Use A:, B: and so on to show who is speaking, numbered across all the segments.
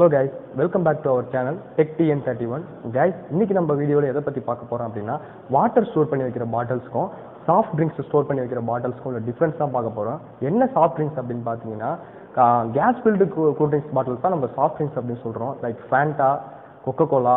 A: hello guys welcome back to our channel tech TN thirty one guys இன்னைக்கு நம்ம வீடியோவில் எதை பற்றி பார்க்க போகிறோம் அப்படின்னா வாட்டர் ஸ்டோர் பண்ணி வைக்கிற பாட்டில்ஸ்க்கும் சாஃப்ட் ட்ரிங்க்ஸ் ஸ்டோர் பண்ணி வைக்கிற பாட்டில்ஸ்க்கும் உள்ள டிஃப்ரென்ஸ் தான் பார்க்க போகிறோம் என்ன சாஃப்ட் ட்ரிங்க்ஸ் அப்படின்னு பார்த்தீங்கன்னா gas filled cool drinks bottles தான் நம்ம சாஃப்ட் ட்ரிங்க்ஸ் அப்படின்னு சொல்கிறோம் like Fanta Coca Cola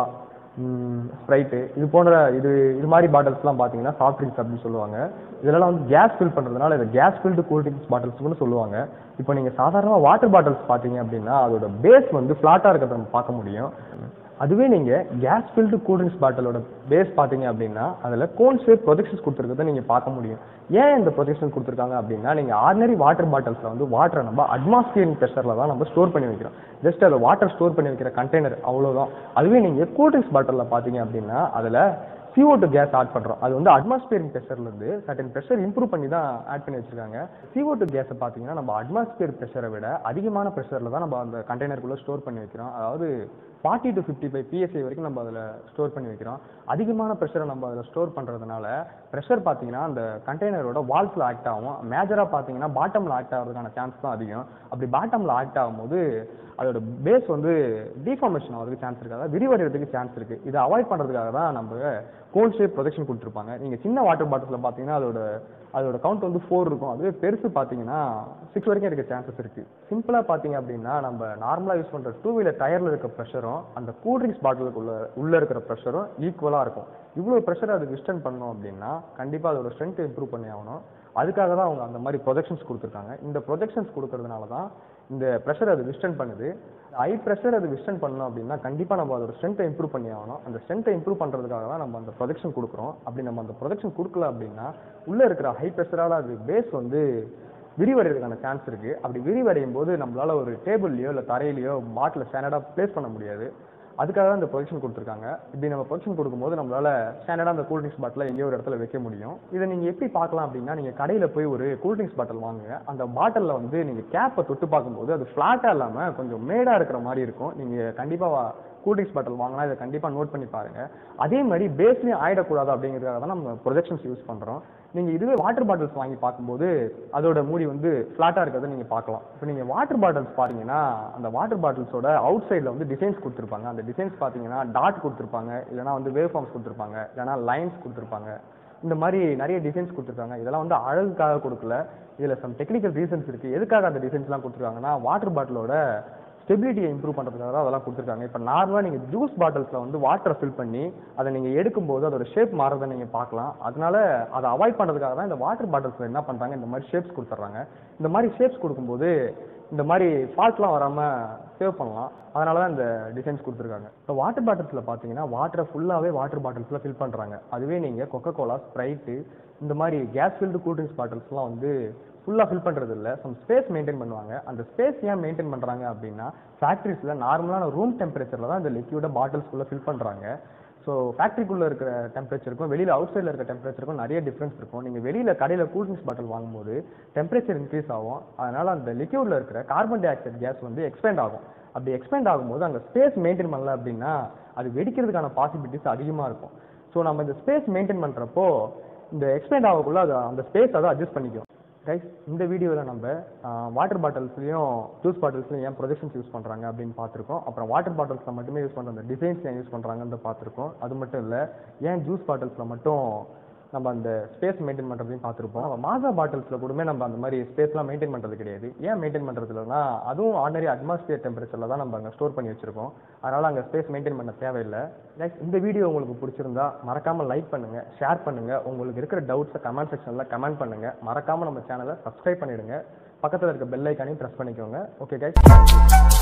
A: Sprite இது போன்ற இது இது மாதிரி பாட்டில்ஸ்லாம் பார்த்தீங்கன்னா சாஃப்ட் ட்ரிங்க்ஸ் அப்படின்னு சொல்லுவாங்க இதெல்லாம் வந்து கேஸ் ஃபில் பண்ணுறதுனால இதை கேஸ் ஃபில்டு கூல் ட்ரிங்க்ஸ் பாட்டில்ஸ்னு சொல்லுவாங்க இப்போ நீங்கள் சாதாரணமாக வாட்டர் பாட்டில்ஸ் பார்த்தீங்க அப்படின்னா அதோட பேஸ் வந்து ஃப்ளாட்டாக இருக்கிறத நம்ம பார்க்க முடியும் அதுவே நீங்கள் கேஸ் ஃபில்டு கூல் ட்ரிங்க்ஸ் பாட்டிலோட பேஸ் பார்த்தீங்க அப்படின்னா அதில் கோன் ஷேப் ப்ரொஜெக்ஷன்ஸ் கொடுத்துருக்கத நீங்கள் பார்க்க முடியும் ஏன் இந்த ப்ரொஜெக்ஷன் கொடுத்துருக்காங்க அப்படின்னா நீங்கள் ஆர்டினரி வாட்டர் பாட்டில்ஸில் வந்து வாட்டரை நம்ம அட்மாஸ்பியரிங் ப்ரெஷரில் தான் நம்ம ஸ்டோர் பண்ணி வைக்கிறோம் ஜஸ்ட் அதை வாட்டர் ஸ்டோர் பண்ணி வைக்கிற கண்டெய்னர் அவ்வளோதான் அதுவே நீங்கள் கூல் ட்ரிங்க்ஸ் பாட்டிலில் பார்த்தீங்க அப்படின்னா அதில் CO2 டூ கேஸ் ஆட் பண்ணுறோம் அது வந்து அட்மாஸ்பியரிங் ப்ரெஷர்லேருந்து சர்டன் ப்ரெஷர் இம்ப்ரூவ் பண்ணி தான் ஆட் பண்ணி வச்சிருக்காங்க CO2 டூ கேஸை பார்த்தீங்கன்னா நம்ம அட்மாஸ்பியர் ப்ரெஷரை விட அதிகமான ப்ரெஷரில் தான் நம்ம அந்த கண்டெய்னருக்குள்ளே ஸ்டோர் பண்ணி வைக்கிறோம் அதாவது forty to fifty five PSI வரைக்கும் நம்ம அதில் ஸ்டோர் பண்ணி வைக்கிறோம் அதிகமான ப்ரெஷரை நம்ம அதில் ஸ்டோர் பண்ணுறதுனால ப்ரெஷர் பார்த்தீங்கன்னா அந்த கண்டெய்னரோட வால்ஸில் ஆக்ட் ஆகும் மேஜராக பார்த்தீங்கன்னா பாட்டமில் ஆக்ட் ஆகிறதுக்கான சான்ஸ் தான் அதிகம் அப்படி பாட்டமில் ஆக்ட் ஆகும்போது அதோட பேஸ் வந்து டிஃபார்மேஷன் ஆகிறதுக்கு சான்ஸ் இருக்கு அதாவது விரிவடைகிறதுக்கு சான்ஸ் இருக்கு இதை அவாய்ட் பண்ணுறதுக்காக தான் நம்ம கோன் ஷேப் ப்ரொடெக்ஷன் கொடுத்துருப்பாங்க நீங்கள் சின்ன வாட்டர் பாட்டிலில் பார்த்தீங்கன்னா அதோட அதோட கவுண்ட் வந்து ஃபோர் இருக்கும் அதுவே பெருசு பார்த்தீங்கன்னா சிக்ஸ் வரைக்கும் இருக்க சான்சஸ் இருக்கு சிம்பிளாக பார்த்தீங்க அப்படின்னா நம்ம நார்மலாக யூஸ் பண்ணுற டூ வீலர் டயரில் இருக்க ப்ரெஷரும் அந்த கூல் ட்ரிங்க்ஸ் பாட்டிலுக்குள்ள உள்ள இருக்கிற ப்ரெஷரும் ஈக்குவலாக இருக்கும் இவ்வளோ ப்ரெஷர் அது விஸ்டன் பண்ணோம் அப்படின்னா கண்டிப்பாக அதோட ஸ்ட்ரென்த் இம்ப்ரூவ் பண்ணி ஆகணும் அதுக்காக தான் அவங்க அந்த மாதிரி ப்ரொஜெக்ஷன்ஸ் கொடுத்துருக்காங்க இந்த ப்ரொஜெக்ஷன்ஸ் கொடுக்கறதுனால தான் இந்த ப்ரெஷர் அது விஸ்டன் பண்ணுது ஹை ப்ரெஷர் அது விஸ்டன் பண்ணணும் அப்படின்னா கண்டிப்பாக நம்ம அதோட ஸ்ட்ரென்த்தை இம்ப்ரூவ் பண்ணி ஆகணும் அந்த ஸ்ட்ரென்த்தை இம்ப்ரூவ் பண்ணுறதுக்காக தான் நம்ம அந்த ப்ரொஜெக்ஷன் கொடுக்குறோம் அப்படி நம்ம அந்த ப்ரொஜெக்ஷன் கொடுக்கல அப்படின்னா உள்ளே இருக்கிற ஹை ப்ரெஷரால் அது பேஸ் வந்து விரிவடைறதுக்கான சான்ஸ் இருக்குது அப்படி விரிவடையும் போது நம்மளால ஒரு டேபிள்லையோ இல்லை தரையிலையோ பாட்டில் ஸ்டாண்டர்டாக ப்ளேஸ் பண்ண முடியாது அதுக்காக தான் இந்த பொசிஷன் கொடுத்துருக்காங்க இப்படி நம்ம பொசிஷன் கொடுக்கும்போது நம்மளால ஸ்டாண்டர்டாக அந்த கூல் ட்ரிங்க்ஸ் பாட்டில் எங்கேயோ ஒரு இடத்துல வைக்க முடியும் இதை நீங்கள் எப்படி பார்க்கலாம் அப்படின்னா நீங்கள் கடையில் போய் ஒரு கூல் ட்ரிங்க்ஸ் பாட்டில் வாங்குங்க அந்த பாட்டிலில் வந்து நீங்கள் கேப்பை தொட்டு பார்க்கும்போது அது ஃப்ளாட்டாக இல்லாமல் கொஞ்சம் மேடாக இருக்கிற மாதிரி இருக்கும் நீங்கள் கண்டிப்பாக கூல் ட்ரிங்க்ஸ் பாட்டில் வாங்கினா இதை கண்டிப்பாக நோட் பண்ணி பாருங்க அதே மாதிரி பேஸ்லேயும் ஆயிடக்கூடாது அப்படிங்கிறதுக்காக தான் நம்ம ப்ரொஜெக்ஷன்ஸ் யூஸ் பண்ணுறோம் நீங்கள் இதுவே வாட்டர் பாட்டில்ஸ் வாங்கி பார்க்கும்போது அதோட மூடி வந்து ஃப்ளாட்டாக இருக்கிறத நீங்கள் பார்க்கலாம் இப்போ நீங்கள் வாட்டர் பாட்டில்ஸ் பார்த்தீங்கன்னா அந்த வாட்டர் பாட்டில்ஸோட அவுட் சைடில் வந்து டிசைன்ஸ் கொடுத்துருப்பாங்க அந்த டிசைன்ஸ் பார்த்தீங்கன்னா டாட் கொடுத்துருப்பாங்க இல்லைனா வந்து வேவ் ஃபார்ம்ஸ் கொடுத்துருப்பாங்க இல்லைனா லைன்ஸ் கொடுத்துருப்பாங்க இந்த மாதிரி நிறைய டிசைன்ஸ் கொடுத்துருக்காங்க இதெல்லாம் வந்து அழகுக்காக கொடுக்கல இதில் சம் டெக்னிக்கல் ரீசன்ஸ் இருக்குது எதுக்காக அந்த டிசைன்ஸ்லாம் கொடுத்துருக்காங்கன்னா வாட்டர் பாட்டிலோட ஸ்டெபிலிட்டியை இம்ப்ரூவ் பண்ணுறதுக்காக தான் அதெல்லாம் கொடுத்துருக்காங்க இப்போ நார்மலாக நீங்கள் ஜூஸ் பாட்டில்ஸில் வந்து வாட்டரை ஃபில் பண்ணி அதை நீங்கள் எடுக்கும்போது அதோட ஷேப் மாறதை நீங்கள் பார்க்கலாம் அதனால அதை அவாய்ட் பண்ணுறதுக்காக தான் இந்த வாட்டர் பாட்டில்ஸில் என்ன பண்ணுறாங்க இந்த மாதிரி ஷேப்ஸ் கொடுத்துட்றாங்க இந்த மாதிரி ஷேப்ஸ் கொடுக்கும்போது இந்த மாதிரி ஃபால்ட்லாம் வராமல் சேவ் பண்ணலாம் அதனால தான் இந்த டிசைன்ஸ் கொடுத்துருக்காங்க இப்போ வாட்டர் பாட்டில்ஸில் பார்த்தீங்கன்னா வாட்டரை ஃபுல்லாகவே வாட்டர் பாட்டில்ஸில் ஃபில் பண்ணுறாங்க அதுவே நீங்கள் கொக்கோ கோலா ஸ்ப்ரைட்டு இந்த மாதிரி கேஸ் ஃபில்டு கூல் ட்ரிங்க்ஸ் பாட்டில்ஸ்லாம் வந்து ஃபுல்லாக ஃபில் பண்ணுறது இல்லை சம் ஸ்பேஸ் மெயின்டைன் பண்ணுவாங்க அந்த ஸ்பேஸ் ஏன் மெயின்டைன் பண்ணுறாங்க அப்படின்னா ஃபேக்ட்ரிஸில் நார்மலான ரூம் டெம்பரேச்சரில் தான் இந்த லிக்யூட பாட்டில்ஸ்குள்ளே ஃபில் பண்ணுறாங்க ஸோ ஃபேக்ட்ரிக்குள்ளே இருக்கிற டெம்பரேச்சருக்கும் வெளியில் அவுட் சைடில் இருக்கிற டெம்பரேச்சருக்கும் நிறைய டிஃப்ரென்ஸ் இருக்கும் நீங்கள் வெளியில் கடையில் கூல் ட்ரிங்க்ஸ் பாட்டில் வாங்கும்போது டெம்பரேச்சர் இன்க்ரீஸ் ஆகும் அதனால் அந்த லிக்யூடில் இருக்கிற கார்பன் டை ஆக்சைடு கேஸ் வந்து எக்ஸ்பேண்ட் ஆகும் அப்படி எக்ஸ்பேண்ட் ஆகும்போது அங்கே ஸ்பேஸ் மெயின்டைன் பண்ணல அப்படின்னா அது வெடிக்கிறதுக்கான பாசிபிலிட்டிஸ் அதிகமாக இருக்கும் ஸோ நம்ம இந்த ஸ்பேஸ் மெயின்டைன் பண்ணுறப்போ இந்த எக்ஸ்பேண்ட் ஆகக்குள்ள அது அந்த ஸ்பேஸ் அதை அட்ஜஸ்ட் பண்ணிக்கும் கைஸ் இந்த வீடியோவில் நம்ம வாட்டர் பாட்டில்ஸ்லையும் ஜூஸ் பாட்டில்ஸ்லையும் ஏன் ப்ரொஜெக்ஷன்ஸ் யூஸ் பண்ணுறாங்க அப்படின்னு பார்த்துருக்கோம் அப்புறம் வாட்டர் பாட்டில்ஸில் மட்டுமே யூஸ் பண்ணுற அந்த டிசைன்ஸ் ஏன் யூஸ் பண்ணுறாங்கன்னு பார்த்துருக்கோம் அது மட்டும் இல்லை ஏன் ஜூஸ் பாட்டில்ஸில் மட்டும் நம்ம அந்த ஸ்பேஸ் மெயின்டைன் பண்ணுறதையும் பார்த்துருப்போம் நம்ம மாசா பாட்டில்ஸில் கூடமே நம்ம அந்த மாதிரி ஸ்பேஸ்லாம் மெயின்டைன் பண்ணுறது கிடையாது ஏன் மெயின்டைன் பண்ணுறது இல்லைன்னா அதுவும் ஆர்டினரி அட்மாஸ்பியர் டெம்பரேச்சரில் தான் நம்ம அங்கே ஸ்டோர் பண்ணி வச்சிருக்கோம் அதனால் அங்கே ஸ்பேஸ் மெயின்டைன் பண்ண தேவையில்லை நெக்ஸ்ட் இந்த வீடியோ உங்களுக்கு பிடிச்சிருந்தா மறக்காமல் லைக் பண்ணுங்கள் ஷேர் பண்ணுங்கள் உங்களுக்கு இருக்கிற டவுட்ஸை கமெண்ட் செக்ஷனில் கமெண்ட் பண்ணுங்கள் மறக்காமல் நம்ம சேனலை சப்ஸ்கிரைப் பண்ணிடுங்க பக்கத்தில் இருக்க பெல் ஐக்கானையும் ப்ரெஸ் பண்ணிக்கோங்க ஓகே கைஸ்